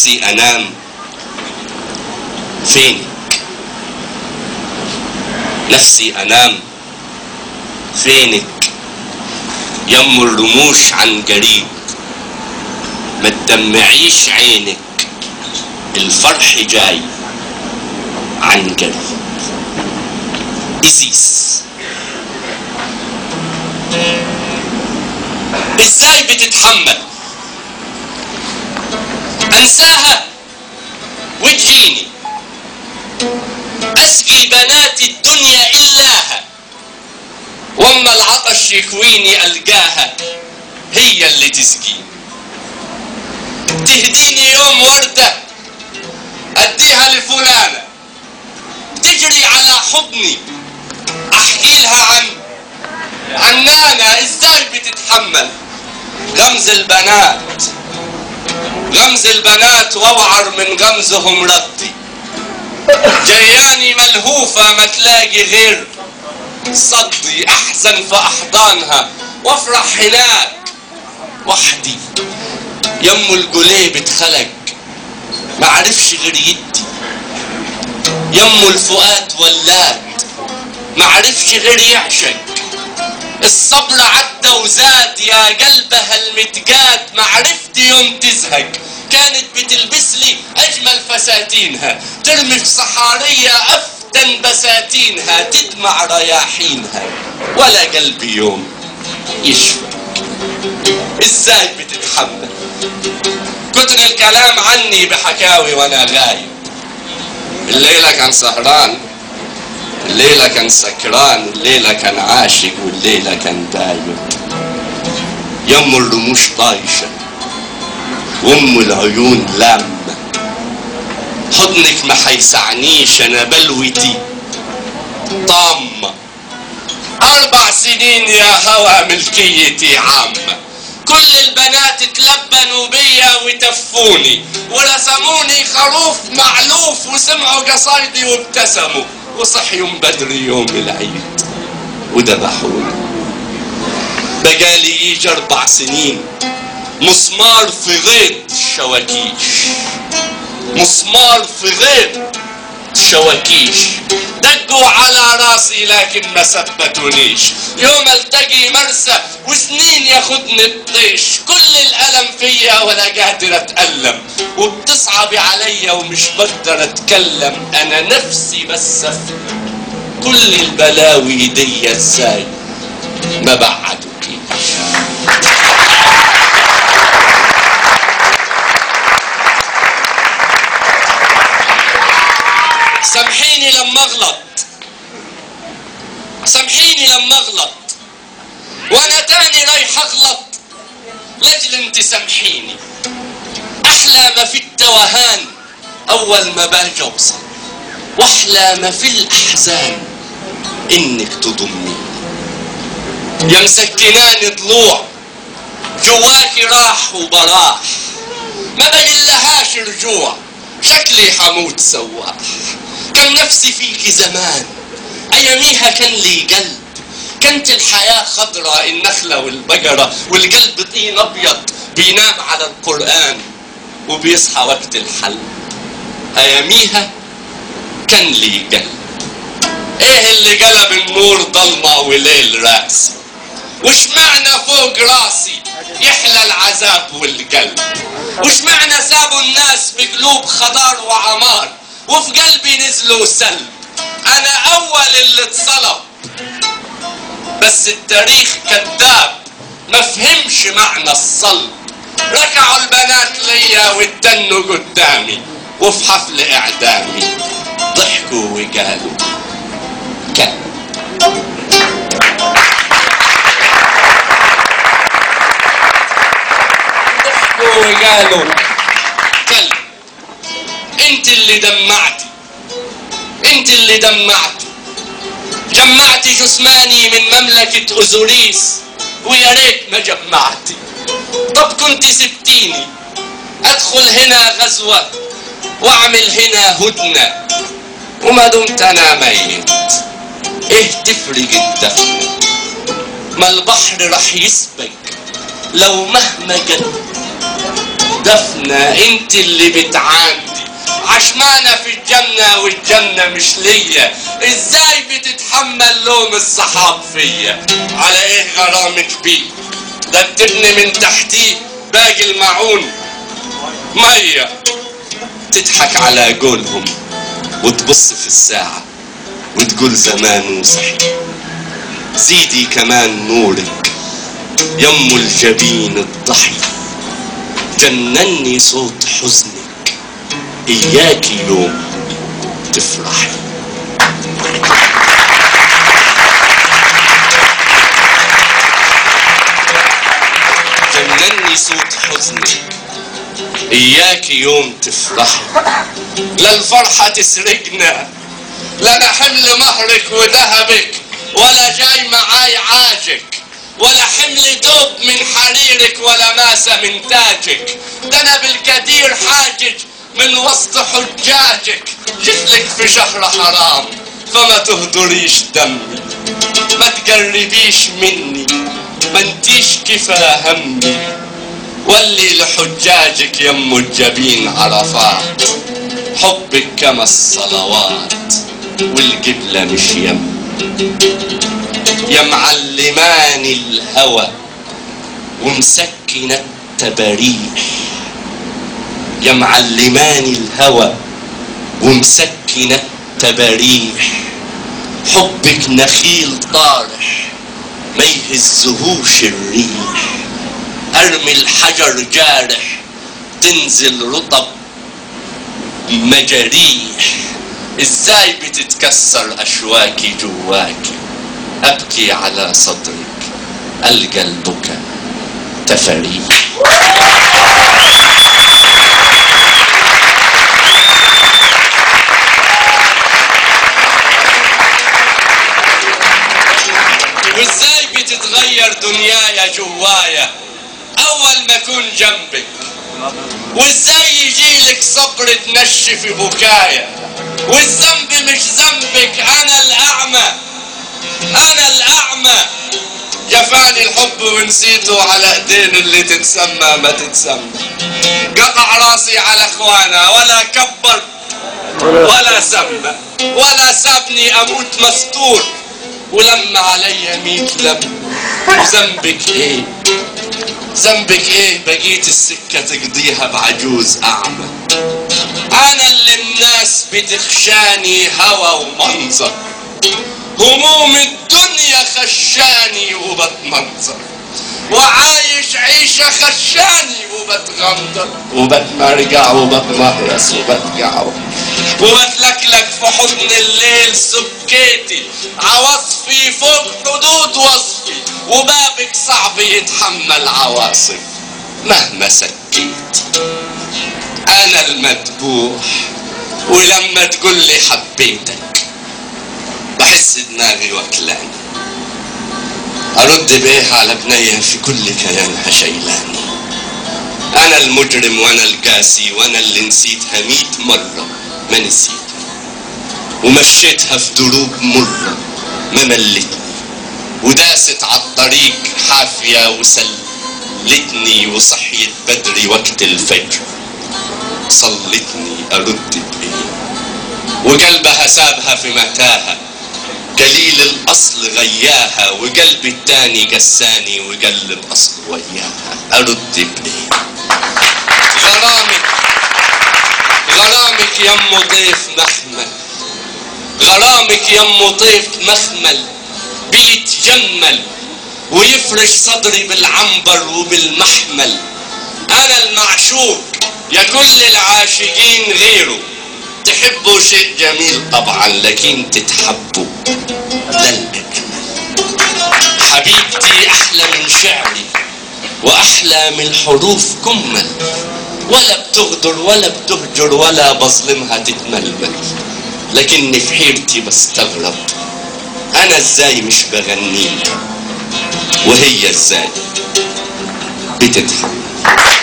نفسي انام فينك نفسي انام فينك يم الرموش عن قريب ما تدمعيش عينك الفرح جاي عن قريب إزيس ازاي بتتحمل انساها وتجيني اسقي بنات الدنيا الاها واما العطش يكويني القاها هي اللي تسقيني تهديني يوم وردة اديها لفلانة تجري على حضني احكي لها عن عنانة ازاي بتتحمل غمز البنات غمز البنات واوعر من غمزهم ردي جياني ملهوفة ما تلاقي غير صدي احزن في احضانها وافرح هناك وحدي يم الجليب اتخلق ما عرفش غير يدي يم الفؤاد ولاد ما عرفش غير يعشق الصبر عدى وزاد يا قلبها المتجاد ما عرفت يوم تزهق كانت بتلبس لي اجمل فساتينها ترمي في صحارية افتن بساتينها تدمع رياحينها ولا قلبي يوم يشفى ازاي بتتحمل كتر الكلام عني بحكاوي وانا غايب الليلة كان سهران الليلة كان سكران الليلة كان عاشق والليلة كان دايب يم الرموش طايشة وام العيون لامة حضنك ما حيسعنيش انا بلوتي طامة اربع سنين يا هوى ملكيتي عامة كل البنات اتلبنوا بيا وتفوني ورسموني خروف معلوف وسمعوا قصايدي وابتسموا وصحيوا بدري يوم العيد وذبحوني بقالي يجي اربع سنين مسمار في غيط الشواكيش مسمار في غيط الشواكيش دقوا على راسي لكن ما ثبتونيش يوم التقي مرسى وسنين ياخدني الطيش كل الالم فيا ولا قادر اتالم وبتصعبي عليا ومش بقدر اتكلم انا نفسي بس افهم كل البلاوي دي ازاي ما بعدوكيش سامحيني لما اغلط سامحيني لما اغلط وانا تاني رايح اغلط لاجل انت سامحيني احلى ما في التوهان اول ما باجي اوصل واحلى ما في الاحزان انك تضميني يا مسكناني ضلوع جواكي راح وبراح ما بقلهاش رجوع شكلي حموت سواح كان نفسي فيكي زمان اياميها كان لي قلب كانت الحياة خضراء النخلة والبقرة والقلب طين ابيض بينام على القرآن وبيصحى وقت الحل اياميها كان لي قلب ايه اللي قلب النور ضلمة وليل راسي وش معنى فوق راسي يحلى العذاب والقلب وش معنى سابوا الناس بقلوب خضار وعمار وفي قلبي نزلوا سلب انا اول اللي اتصلب بس التاريخ كذاب ما فهمش معنى الصلب ركعوا البنات ليا واتنوا قدامي وفي حفل اعدامي ضحكوا وقالوا كان ضحكوا وقالوا كلب انت اللي دمعتي انت اللي دمعتي جمعتي جثماني من مملكة أوزوريس ويا ريت ما جمعتي طب كنت سبتيني أدخل هنا غزوة وأعمل هنا هدنة وما دمت أنا ميت إيه تفرق الدفن ما البحر رح يسبق لو مهما جد دفنة انت اللي بتعاندي عشمانة في الجنة والجنة مش ليا ازاي بتتحمل لوم الصحاب فيا على ايه غرامك بيه ده بتبني من تحتيه باقي المعون مية تضحك على قولهم وتبص في الساعة وتقول زمان وصحي زيدي كمان نورك يم الجبين الضحي جنني صوت حزنك إياك يوم تفرحي جنني صوت حزنك إياك يوم تفرحي لا الفرحة تسرقنا لا أنا حمل مهرك وذهبك ولا جاي معاي عاجك ولا حمل دوب من حريرك ولا ماسة من تاجك ده أنا بالكثير حاجج من وسط حجاجك جيتلك في شهر حرام فما تهدريش دمي ما تقربيش مني ما انتيش كفا همي ولي لحجاجك يم الجبين عرفات حبك كما الصلوات والقبلة مش يم يا معلماني الهوى ومسكنة التباريح يا معلماني الهوى ومسكنة التباريح حبك نخيل طارح ما يهزهوش الريح ارمي الحجر جارح تنزل رطب مجاريح ازاي بتتكسر اشواكي جواكي ابكي على صدرك القى البكا تفاريح وازاي بتتغير دنيايا جوايا اول ما اكون جنبك وازاي يجيلك صبر تنشف بكايا والذنب مش ذنبك انا الاعمى انا الاعمى جفاني الحب ونسيته على ايدين اللي تتسمى ما تتسمى قطع راسي على اخوانا ولا كبر ولا سمى ولا سابني اموت مستور ولما عليا ميت لم وذنبك ايه ذنبك ايه بقيت السكة تقضيها بعجوز اعمى انا اللي الناس بتخشاني هوى ومنظر هموم الدنيا خشاني وبتمنظر وعايش عيشة خشاني وبتغندر وبتمرجع وبتمهرس وبتقعر وبتلكلك في حضن الليل سكيتي عواصفي فوق حدود وصفي وبابك صعب يتحمل عواصف مهما سكيتي انا المذبوح ولما تقول لي حبيتك بحس دماغي وكلاني ارد بيها على بنية في كل كيانها شيلاني انا المجرم وانا القاسي وانا اللي نسيتها ميت مرة ما نسيتها ومشيتها في دروب مرة ما ملتني وداست على الطريق حافية وسلتني وصحيت بدري وقت الفجر صلتني ارد بايه وقلبها سابها في متاهه قليل الاصل غياها وقلب التاني قساني وقلب اصل وياها ارد بايه غرامك غرامك يم ضيف مخمل غرامك يم ضيف مخمل بيتجمل ويفرش صدري بالعنبر وبالمحمل انا المعشوق يا كل العاشقين غيره تحبوا شيء جميل طبعا لكن تتحبوا ده الأجمل حبيبتي أحلى من شعري وأحلى من الحروف كمل ولا بتغدر ولا بتهجر ولا بظلمها تتململ لكني في حيرتي بستغرب أنا إزاي مش بغنيها وهي إزاي بتتحمل